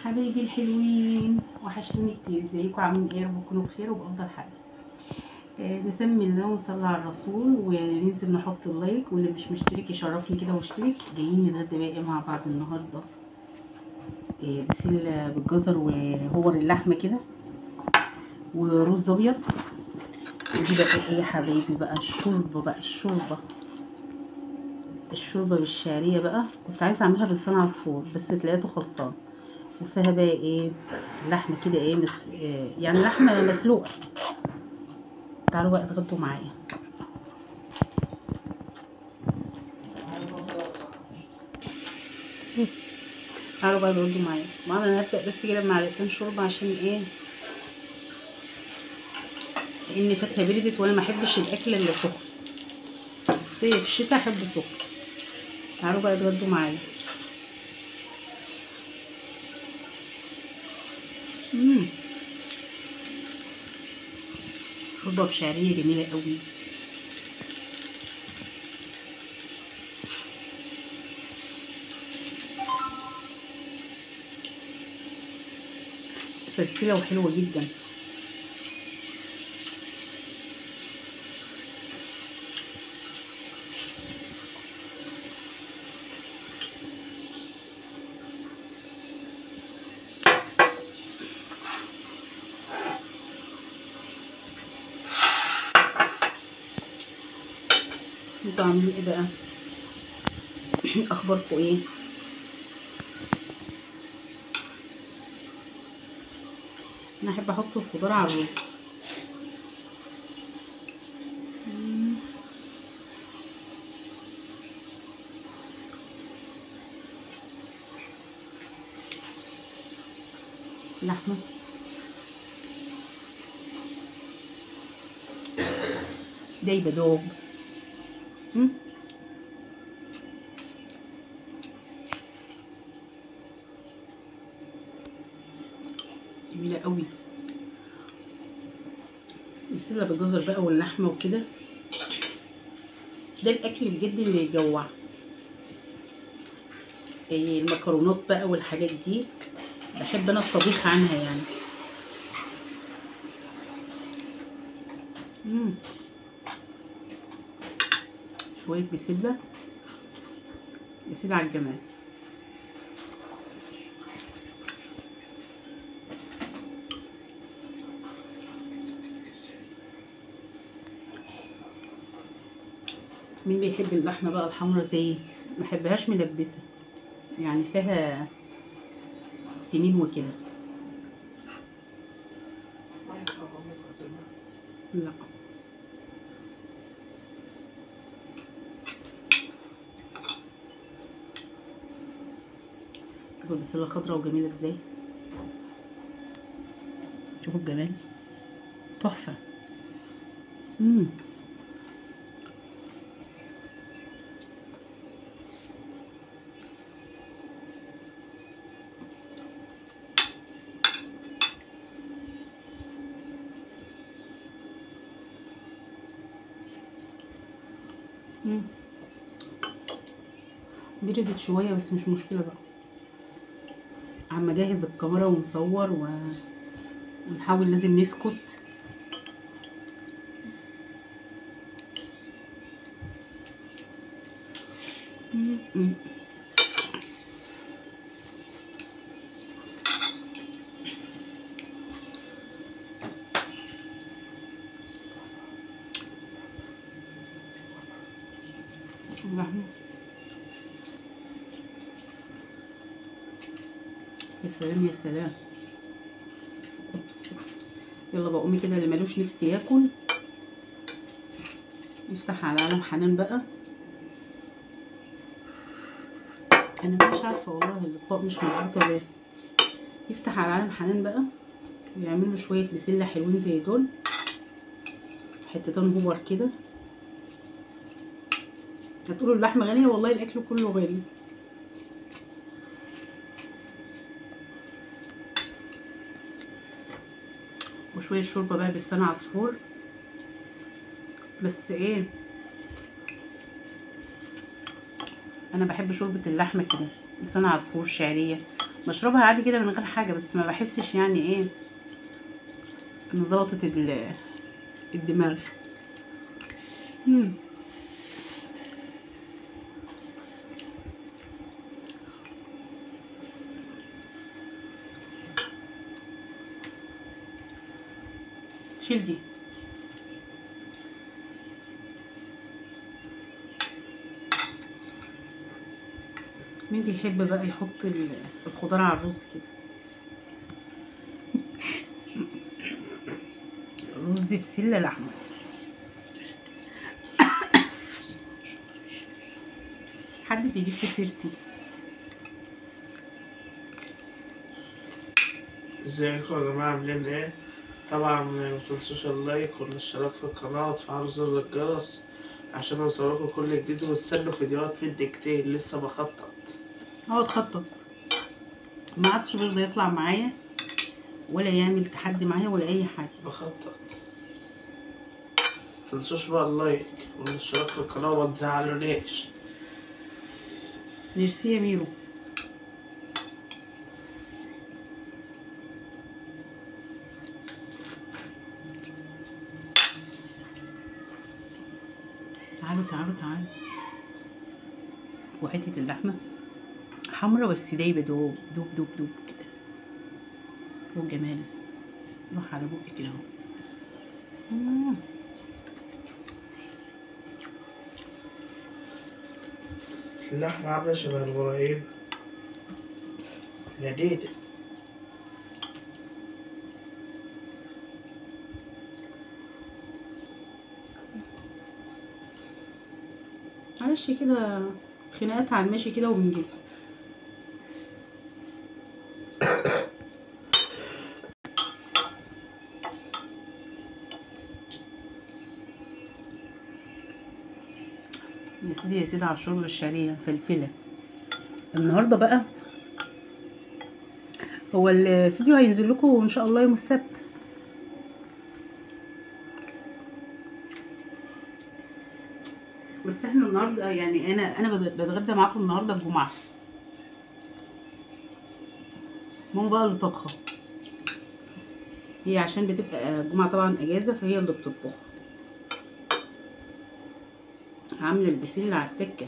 حبايبي الحلوين وحشوني كتير ازيكم عاملين ايه رب تكونوا بخير وبافضل حال آه نسمي الله ونصلي على الرسول وننزل نحط اللايك واللي مش مشترك يشرفني كده واشترك جايين نتغدى بقى مع بعض النهارده آه بسله بالجزر وهور اللحمه كده ورز ابيض ودي بقى ايه يا حبايبي بقى الشوربه بقى الشوربه الشوربه بالشعريه بقى كنت عايزه اعملها بلسان عصفور بس لقيته خلصان وفيها بقى ايه لحمه كده ايه مس... إيه يعني لحمه مسلوقه تعالوا بقى اتغدوا معايا تعالوا بقى اتغدوا معايا ما انا هبدا بس كده بمعلقتين شوربه عشان ايه لان فاتها بردت وانا ما احبش الاكل اللي سخن صيف الشتاء احب سخن تعالوا بقى اتغدوا معايا مم. شوربه بشعريه جميله قوي فلفله وحلوه جدا انتوا عاملين ايه بقى اخباركم ايه انا احب احط الخضار على الرز لحمه دايبه دوب مم. جميلة قوي بسلة بالجزر بقى واللحمة وكده ده الأكل بجد اللي يجوع إيه المكرونات بقى والحاجات دي بحب أنا الطبيخ عنها يعني مم. شوية بسلة بسلة على الجمال مين بيحب اللحمة بقى الحمرا زي ما بحبهاش ملبسة يعني فيها سمين وكده لا شوفوا البسلة خضرا وجميلة ازاي شوفوا الجمال تحفة مم. مم. بردت شوية بس مش مشكلة بقى عم اجهز الكاميرا ونصور و... ونحاول لازم نسكت اللحمة يا سلام يا سلام يلا بقى قومي كده اللي ملوش نفس ياكل يفتح على عالم حنان بقى انا مش عارفه والله اللقاء مش مظبوطه ليه يفتح على عالم حنان بقى ويعمل له شويه بسله حلوين زي دول حتتين هوبر كده هتقولوا اللحمه غاليه والله الاكل كله غالي وشويه شوربه بقى بلسان عصفور بس ايه انا بحب شوربه اللحمه كده لسان عصفور شعريه بشربها عادي كده من غير حاجه بس ما بحسش يعني ايه ان ظبطت ال- الدماغ مم. شيل دي مين بيحب بقى يحط ال- الخضار على الرز كده رز بسلة لحمة حد بيجيب في سيرتي ازيكم يا جماعة عاملين ايه؟ طبعا ما تنسوش اللايك والاشتراك في القناة وتفعلوا زر الجرس عشان يوصلكوا كل جديد وتستنوا فيديوهات مني كتير لسه بخطط هو اتخطط ما عادش بيرضى يطلع معايا ولا يعمل تحدي معايا ولا اي حاجه بخطط متنسوش بقى اللايك والاشتراك في القناة وما تزعلونيش ميرسي يا ميرو تعالوا تعالوا تعالوا وحتة اللحمة حمرا بس دايبة دوب دوب دوب دوب كده والجمال روح على بقي كده اهو مم. اللحمة عاملة شبه الغرايب لذيذة معلش كده خناقات على الماشي كده وبنجيب يا سيدي يا سيدي على الشرب الشعرية فلفلة النهاردة بقى هو الفيديو هينزل لكم ان شاء الله يوم السبت بس احنا النهارده يعني انا انا بت- بتغدى معاكم النهارده الجمعه ماما بقى اللي طبخه هي عشان بتبقى الجمعه طبعا اجازه فهي اللي بتطبخ عامله البسله على التكه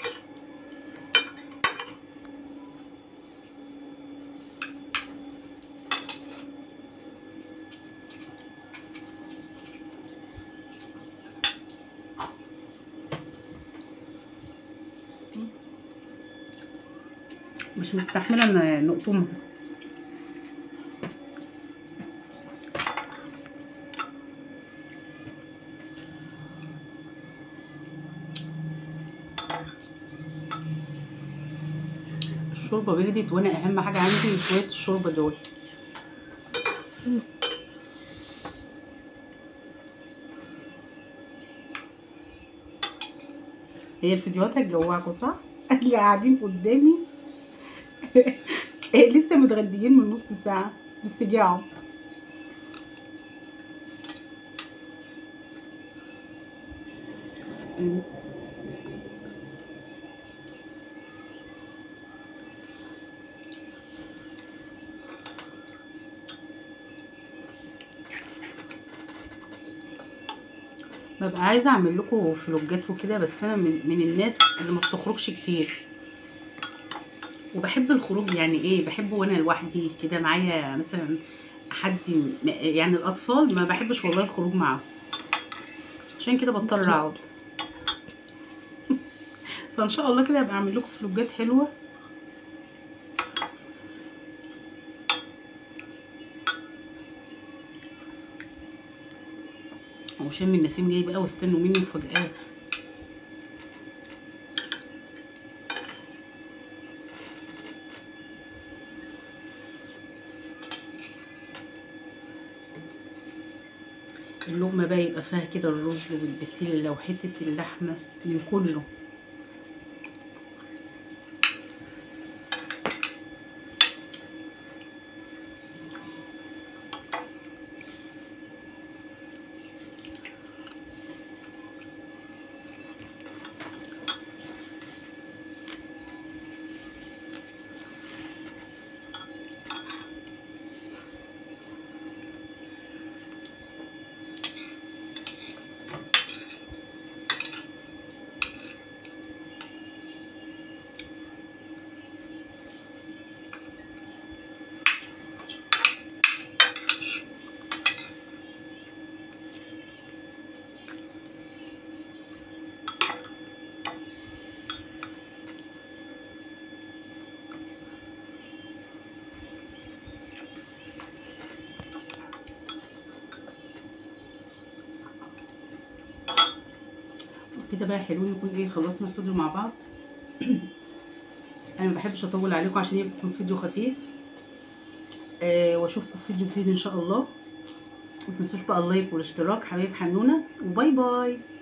مش مستحمله ان نقطمها الشوربه بردت وانا اهم حاجه عندي شويه الشوربه دول هي الفيديوهات هتجوعكم صح اللي قاعدين قدامي لسه متغديين من نص ساعه بس جاعوا ببقى عايزه اعمل لكم فلوجات وكده بس انا من, من الناس اللي ما بتخرجش كتير وبحب الخروج يعني ايه بحب وانا لوحدي كده معايا مثلا حد م- يعني الاطفال ما بحبش والله الخروج معاهم عشان كده بضطر اقعد فان شاء الله كده ابقى اعمل لكم فلوجات حلوه وشم النسيم جاي بقى واستنوا مني مفاجآت اللقمة بقى يبقى فيها كده الرز والبسلة وحتة اللحمة من كله كده بقى حلوين نكون ايه خلصنا الفيديو مع بعض انا ما بحبش اطول عليكم عشان يكون فيديو خفيف آه واشوفكم في فيديو جديد ان شاء الله ومتنسوش بقى اللايك والاشتراك حبايب حنونه وباي باي